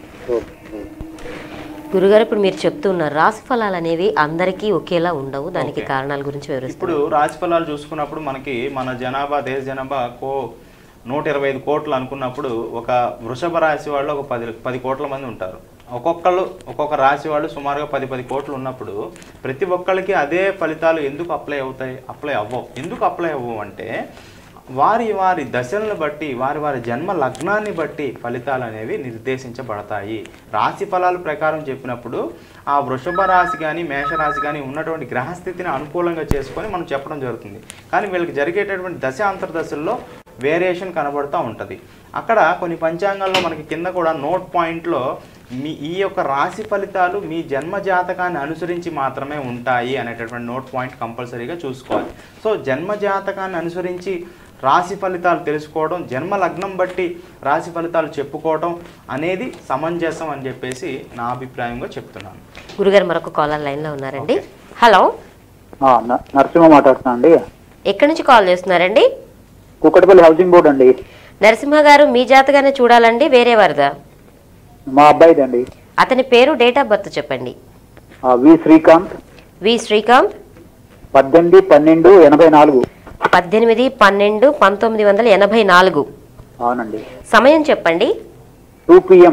ఓకే గురుగారు ఇప్పుడు మీరు చెప్తున్నారు రాశి ఫలాలు అనేవి అందరికీ ఒకేలా ఉండవు దానికి ఓకే. కారణాల గురించి ఇప్పుడు వివరిస్తారు రాశి ఫలాలు చూసుకున్నప్పుడు మనకి మన జనాభా దేశ జనాభా కో నూట ఇరవై ఐదు కోట్లు అనుకున్నప్పుడు ఒక వృషభ రాశి వాళ్ళు ఒక పది పది కోట్ల మంది ఉంటారు ఒక్కొక్కళ్ళు ఒక్కొక్క రాశి వాళ్ళు సుమారుగా పది పది కోట్లు ఉన్నప్పుడు ప్రతి ఒక్కళ్ళకి అదే ఫలితాలు ఎందుకు అప్లై అవుతాయి అప్లై అవ్వవు ఎందుకు అప్లై అవ్వవు అంటే వారి వారి దశలను బట్టి వారి వారి జన్మ లగ్నాన్ని బట్టి ఫలితాలు అనేవి నిర్దేశించబడతాయి రాశి ఫలాల ప్రకారం చెప్పినప్పుడు ఆ వృషభ రాశి కానీ మేషరాశి కానీ ఉన్నటువంటి గ్రహస్థితిని అనుకూలంగా చేసుకొని మనం చెప్పడం జరుగుతుంది కానీ వీళ్ళకి జరిగేటటువంటి దశ అంతర్దశల్లో వేరియేషన్ కనబడుతూ ఉంటుంది అక్కడ కొన్ని పంచాంగాల్లో మనకి కింద కూడా నోట్ పాయింట్లో మీ ఈ యొక్క రాశి ఫలితాలు మీ జన్మ జాతకాన్ని అనుసరించి మాత్రమే ఉంటాయి అనేటటువంటి నోట్ పాయింట్ కంపల్సరీగా చూసుకోవాలి సో జన్మ జాతకాన్ని అనుసరించి రాశి ఫలితాలు తెలుసుకోవడం జన్మ లగ్నం బట్టి రాశి ఫలితాలు చెప్పుకోవడం అనేది సమంజసం అని చెప్పేసి నా అభిప్రాయంగా చెప్తున్నాను గురుగారు మరొక కాలర్ లైన్లో ఉన్నారండి హలో ఆ, న- నరసింహ మాట్లాడుతున్నా అండి ఎక్కడి నుంచి కాల్ చేస్తున్నారండి కుక్కటిపల్లి హౌసింగ్ బోర్డ్ అండి నరసింహ గారు మీ జాతకాన్ని చూడాలండి వేరే వారిదా మా అబ్బాయిది అండి అతని పేరు డేట్ ఆఫ్ బర్త్ చెప్పండి ఆ, వి శ్రీకాంత్ వి శ్రీకాంత్ పద్దెనిమిది పన్నెండు ఎనభై నాలుగు పద్దెనిమిది పన్నెండు పంతొమ్మిది వందల ఎనభై నాలుగు అవునండి సమయం చెప్పండి టూ పిఎం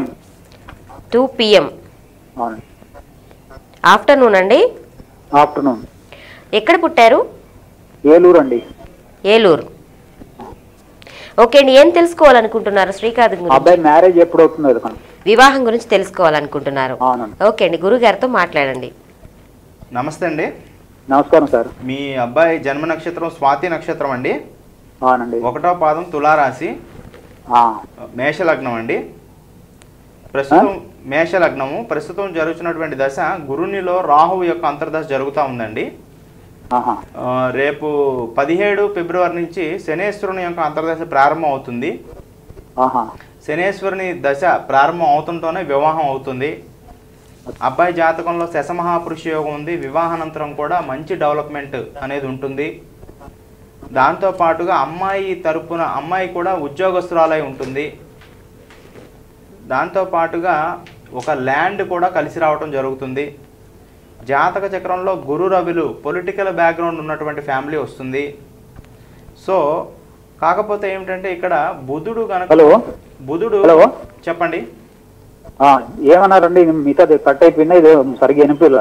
టూ పిఎం అవునండి ఆఫ్టర్నూన్ అండి ఆఫ్టర్నూన్ ఎక్కడ పుట్టారు ఏలూరు అండి ఏలూరు ఓకే అండి ఏం తెలుసుకోవాలనుకుంటున్నారు శ్రీకాంత్ మా గురించి అబ్బాయి మ్యారేజ్ ఎప్పుడు అవుతుందో ఎదకండి వివాహం గురించి తెలుసుకోవాలనుకుంటున్నారు అవునండి ఓకే అండి గురుగారితో మాట్లాడండి నమస్తే అండి నమస్కారం సార్ మీ అబ్బాయి జన్మ నక్షత్రం స్వాతి నక్షత్రం అండి అవునండి ఒకటో పాదం తులారాశి ఆ, మేషలగ్నం అండి ప్రస్తుతం మేషలగ్నము ప్రస్తుతం జరుగుతున్నటువంటి దశ గురునిలో రాహువు యొక్క అంతర్దశ జరుగుతూ ఉందండి ఆహా ఆ, రేపు పదిహేడు ఫిబ్రవరి నుంచి శనేశ్వరుని యొక్క అంతర్దశ ప్రారంభం అవుతుంది ఆహా శనేశ్వరుని దశ ప్రారంభం అవుతుంటూనే వివాహం అవుతుంది అబ్బాయి జాతకంలో శశమహాపురుష యోగం ఉంది వివాహానంతరం కూడా మంచి డెవలప్మెంట్ అనేది ఉంటుంది దాంతో పాటుగా అమ్మాయి తరపున అమ్మాయి కూడా ఉద్యోగస్తురాలై ఉంటుంది దాంతో పాటుగా ఒక ల్యాండ్ కూడా కలిసి రావటం జరుగుతుంది జాతక చక్రంలో గురు రవిలు పొలిటికల్ బ్యాక్గ్రౌండ్ ఉన్నటువంటి ఫ్యామిలీ వస్తుంది సో కాకపోతే ఏమిటంటే ఇక్కడ బుధుడు కనుక హలో బుధుడు హలో. చెప్పండి ఆ, ఏమన్నారండి మిగతా కట్ అయిపోయిందా ఇది సరిగ్గా వినిపిల్ల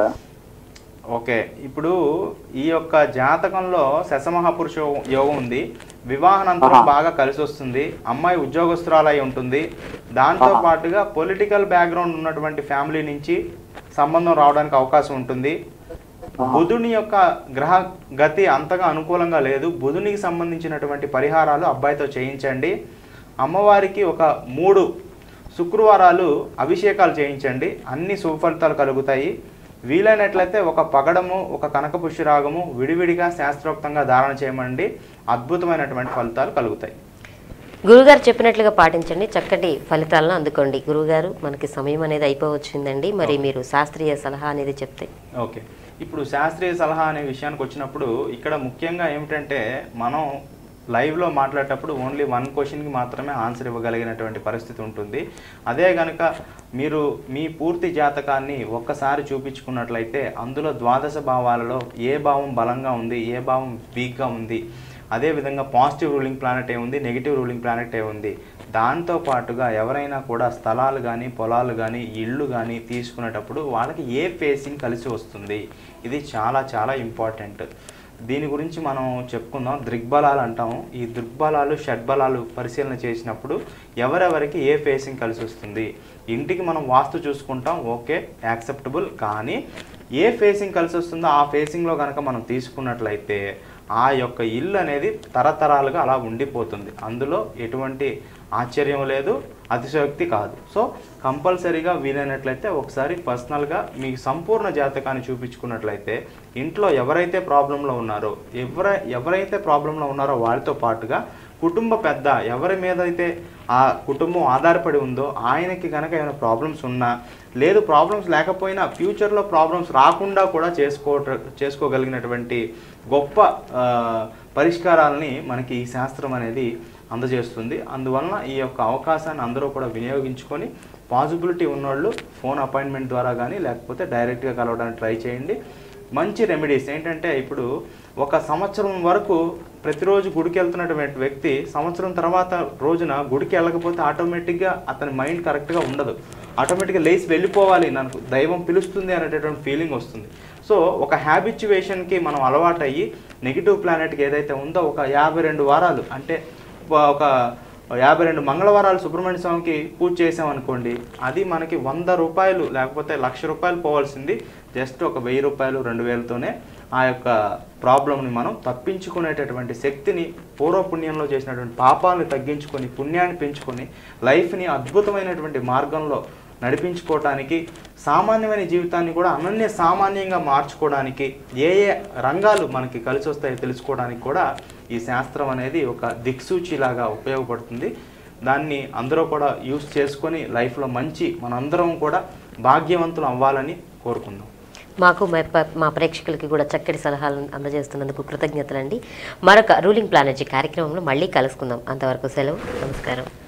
ఓకే ఇప్పుడు ఈ యొక్క జాతకంలో శశమహాపురుష యోగం ఉంది వివాహానంతరం ఆహా. బాగా కలిసి వస్తుంది అమ్మాయి ఉద్యోగస్తురాలై ఉంటుంది దాంతో ఆహా. పాటుగా పొలిటికల్ బ్యాక్గ్రౌండ్ ఉన్నటువంటి ఫ్యామిలీ నుంచి సంబంధం రావడానికి అవకాశం ఉంటుంది ఆహా. బుధుని యొక్క గ్రహ గతి అంతగా అనుకూలంగా లేదు బుధునికి సంబంధించినటువంటి పరిహారాలు అబ్బాయితో చేయించండి అమ్మవారికి ఒక మూడు శుక్రవారాలు అభిషేకాలు చేయించండి అన్ని శుభ ఫలితాలు కలుగుతాయి వీలైనట్లయితే ఒక పగడము ఒక కనక పుష్యరాగము విడివిడిగా శాస్త్రోక్తంగా ధారణ చేయమండి అద్భుతమైనటువంటి ఫలితాలు కలుగుతాయి గురుగారు చెప్పినట్లుగా పాటించండి చక్కటి ఫలితాలను అందుకోండి గురుగారు మనకి సమయం అనేది అయిపోవచ్చిందండి మరి మీరు శాస్త్రీయ సలహా అనేది చెప్తే ఓకే ఇప్పుడు శాస్త్రీయ సలహా అనే విషయానికి వచ్చినప్పుడు ఇక్కడ ముఖ్యంగా ఏమిటంటే మనం లైవ్లో మాట్లాడేటప్పుడు ఓన్లీ వన్ క్వశ్చన్కి మాత్రమే ఆన్సర్ ఇవ్వగలిగినటువంటి పరిస్థితి ఉంటుంది అదే కనుక మీరు మీ పూర్తి జాతకాన్ని ఒక్కసారి చూపించుకున్నట్లయితే అందులో ద్వాదశ భావాలలో ఏ భావం బలంగా ఉంది ఏ భావం వీక్గా ఉంది అదేవిధంగా పాజిటివ్ రూలింగ్ ప్లానెట్ ఏ ఉంది నెగిటివ్ రూలింగ్ ప్లానెట్ ఏ ఉంది దాంతో పాటుగా ఎవరైనా కూడా స్థలాలు కానీ పొలాలు కానీ ఇళ్ళు కానీ తీసుకునేటప్పుడు వాళ్ళకి ఏ ఫేసింగ్ కలిసి వస్తుంది ఇది చాలా చాలా ఇంపార్టెంట్ దీని గురించి మనం చెప్పుకుందాం దృగ్బలాలు అంటాము ఈ దృగ్బలాలు షడ్బలాలు పరిశీలన చేసినప్పుడు ఎవరెవరికి ఏ ఫేసింగ్ కలిసి వస్తుంది ఇంటికి మనం వాస్తు చూసుకుంటాం ఓకే యాక్సెప్టబుల్ కానీ ఏ ఫేసింగ్ కలిసి వస్తుందో ఆ ఫేసింగ్లో కనుక మనం తీసుకున్నట్లయితే ఆ యొక్క ఇల్లు అనేది తరతరాలుగా అలా ఉండిపోతుంది అందులో ఎటువంటి ఆశ్చర్యం లేదు అతిశయోక్తి కాదు సో కంపల్సరీగా వీలైనట్లయితే ఒకసారి పర్సనల్గా మీ సంపూర్ణ జాతకాన్ని చూపించుకున్నట్లయితే ఇంట్లో ఎవరైతే ప్రాబ్లంలో ఉన్నారో ఎవర ఎవరైతే ప్రాబ్లంలో ఉన్నారో వారితో పాటుగా కుటుంబ పెద్ద ఎవరి మీద అయితే ఆ కుటుంబం ఆధారపడి ఉందో ఆయనకి కనుక ఏమైనా ప్రాబ్లమ్స్ ఉన్నా లేదు ప్రాబ్లమ్స్ లేకపోయినా ఫ్యూచర్లో ప్రాబ్లమ్స్ రాకుండా కూడా చేసుకో చేసుకోగలిగినటువంటి గొప్ప ఆ, పరిష్కారాలని మనకి ఈ శాస్త్రం అనేది అందజేస్తుంది అందువలన ఈ యొక్క అవకాశాన్ని అందరూ కూడా వినియోగించుకొని పాసిబిలిటీ ఉన్నోళ్ళు ఫోన్ అపాయింట్మెంట్ ద్వారా కానీ లేకపోతే డైరెక్ట్గా కలవడానికి ట్రై చేయండి మంచి రెమెడీస్ ఏంటంటే ఇప్పుడు ఒక సంవత్సరం వరకు ప్రతిరోజు గుడికి వెళ్తున్నటువంటి వ్యక్తి సంవత్సరం తర్వాత రోజున గుడికి వెళ్ళకపోతే ఆటోమేటిక్గా అతని మైండ్ కరెక్ట్గా ఉండదు ఆటోమేటిక్గా లేచి వెళ్ళిపోవాలి నాకు దైవం పిలుస్తుంది అనేటటువంటి ఫీలింగ్ వస్తుంది సో ఒక హ్యాబిచ్యువేషన్కి మనం అలవాటయ్యి నెగిటివ్ ప్లానెట్కి ఏదైతే ఉందో ఒక యాభై రెండు వారాలు అంటే ఒక యాభై రెండు మంగళవారాలు సుబ్రహ్మణ్య స్వామికి పూజ చేసామనుకోండి అది మనకి వంద రూపాయలు లేకపోతే లక్ష రూపాయలు పోవాల్సింది జస్ట్ ఒక వెయ్యి రూపాయలు రెండు వేలతోనే ఆ యొక్క ప్రాబ్లమ్ని మనం తప్పించుకునేటటువంటి శక్తిని పూర్వపుణ్యంలో చేసినటువంటి పాపాలను తగ్గించుకొని పుణ్యాన్ని పెంచుకొని లైఫ్ని అద్భుతమైనటువంటి మార్గంలో నడిపించుకోవటానికి సామాన్యమైన జీవితాన్ని కూడా అనన్య సామాన్యంగా మార్చుకోవడానికి ఏ ఏ రంగాలు మనకి కలిసి వస్తాయో తెలుసుకోవడానికి కూడా ఈ శాస్త్రం అనేది ఒక దిక్సూచిలాగా ఉపయోగపడుతుంది దాన్ని అందరూ కూడా యూస్ చేసుకొని లైఫ్లో మంచి మనందరం కూడా భాగ్యవంతులు అవ్వాలని కోరుకుందాం మాకు మా ప- మా ప్రేక్షకులకి కూడా చక్కటి సలహాలు అందజేస్తున్నందుకు కృతజ్ఞతలండి మరొక రూలింగ్ ప్లానర్జీ కార్యక్రమంలో మళ్ళీ కలుసుకుందాం అంతవరకు సెలవు నమస్కారం